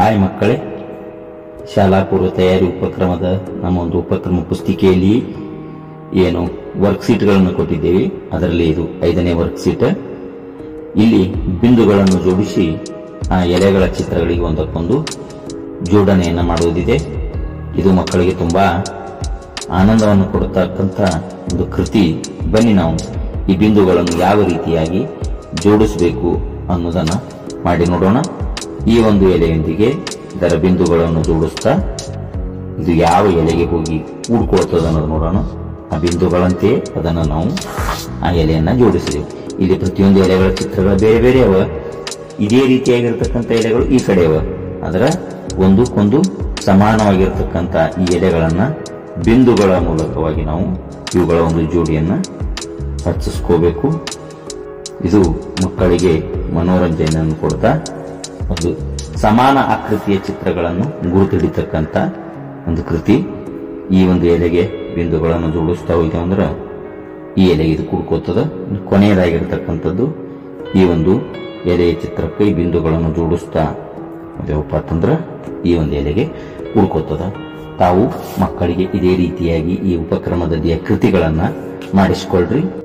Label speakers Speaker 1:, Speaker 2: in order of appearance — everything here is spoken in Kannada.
Speaker 1: ಹಾಯ್ ಮಕ್ಕಳೇ ಶಾಲಾ ಪೂರ್ವ ತಯಾರಿ ಉಪಕ್ರಮದ ನಮ್ಮ ಒಂದು ಉಪಕ್ರಮ ಪುಸ್ತಿಕೆಯಲ್ಲಿ ಏನು ವರ್ಕ್ಶೀಟ್ಗಳನ್ನು ಕೊಟ್ಟಿದ್ದೇವೆ ಅದರಲ್ಲಿ ಇದು ಐದನೇ ವರ್ಕ್ಶೀಟ್ ಇಲ್ಲಿ ಬಿಂದುಗಳನ್ನು ಜೋಡಿಸಿ ಆ ಎಲೆಗಳ ಚಿತ್ರಗಳಿಗೆ ಒಂದಕ್ಕೊಂದು ಜೋಡಣೆಯನ್ನು ಮಾಡುವುದಿದೆ ಇದು ಮಕ್ಕಳಿಗೆ ತುಂಬಾ ಆನಂದವನ್ನು ಕೊಡತಕ್ಕಂಥ ಒಂದು ಕೃತಿ ಬನ್ನಿ ನಾವು ಈ ಬಿಂದುಗಳನ್ನು ಯಾವ ರೀತಿಯಾಗಿ ಜೋಡಿಸಬೇಕು ಅನ್ನೋದನ್ನ ಮಾಡಿ ನೋಡೋಣ ಈ ಒಂದು ಎಲೆಯೊಂದಿಗೆ ಇದರ ಬಿಂದುಗಳನ್ನು ಜೋಡಿಸ್ತಾ ಇದು ಯಾವ ಎಲೆಗೆ ಹೋಗಿ ಕೂಡ್ಕೊಳ್ತದೆ ಅನ್ನೋದು ನೋಡೋಣ ಆ ಬಿಂದುಗಳಂತೆ ಅದನ್ನು ನಾವು ಆ ಎಲೆಯನ್ನ ಜೋಡಿಸಿದೆವು ಇಲ್ಲಿ ಪ್ರತಿಯೊಂದು ಎಲೆಗಳ ಚಿತ್ರಗಳು ಬೇರೆ ಬೇರೆ ಅವ ಇದೇ ರೀತಿಯಾಗಿರ್ತಕ್ಕಂಥ ಎಲೆಗಳು ಈ ಕಡೆ ಅವ ಅದರ ಒಂದಕ್ಕೊಂದು ಸಮಾನವಾಗಿರ್ತಕ್ಕಂಥ ಈ ಎಲೆಗಳನ್ನ ಬಿಂದುಗಳ ಮೂಲಕವಾಗಿ ನಾವು ಇವುಗಳ ಒಂದು ಜೋಡಿಯನ್ನ ರಚಿಸ್ಕೋಬೇಕು ಇದು ಮಕ್ಕಳಿಗೆ ಮನೋರಂಜನೆಯನ್ನು ಕೊಡ್ತಾ ಒಂದು ಸಮಾನ ಆಕೃತಿಯ ಚಿತ್ರಗಳನ್ನು ಗುರುತಿಡಿತಕ್ಕಂಥ ಒಂದು ಕೃತಿ ಈ ಒಂದು ಎಲೆಗೆ ಬಿಂದುಗಳನ್ನು ಜೋಡಿಸ್ತಾ ಹೋಯ್ತು ಅಂದ್ರೆ ಈ ಎಲೆಗೆ ಇದು ಕುಡ್ಕೋತದ ಕೊನೆಯದಾಗಿರ್ತಕ್ಕಂಥದ್ದು ಈ ಒಂದು ಎಲೆಯ ಚಿತ್ರಕ್ಕೆ ಈ ಬಿಂದುಗಳನ್ನು ಜೋಡಿಸ್ತಾ ಅದೇವಪ್ಪ ಅಂತಂದ್ರೆ ಈ ಒಂದು ಎಲೆಗೆ ಕುಡ್ಕೋತದ ತಾವು ಮಕ್ಕಳಿಗೆ ಇದೇ ರೀತಿಯಾಗಿ ಈ ಉಪಕ್ರಮದಲ್ಲಿಯ ಕೃತಿಗಳನ್ನ ಮಾಡಿಸ್ಕೊಳ್ರಿ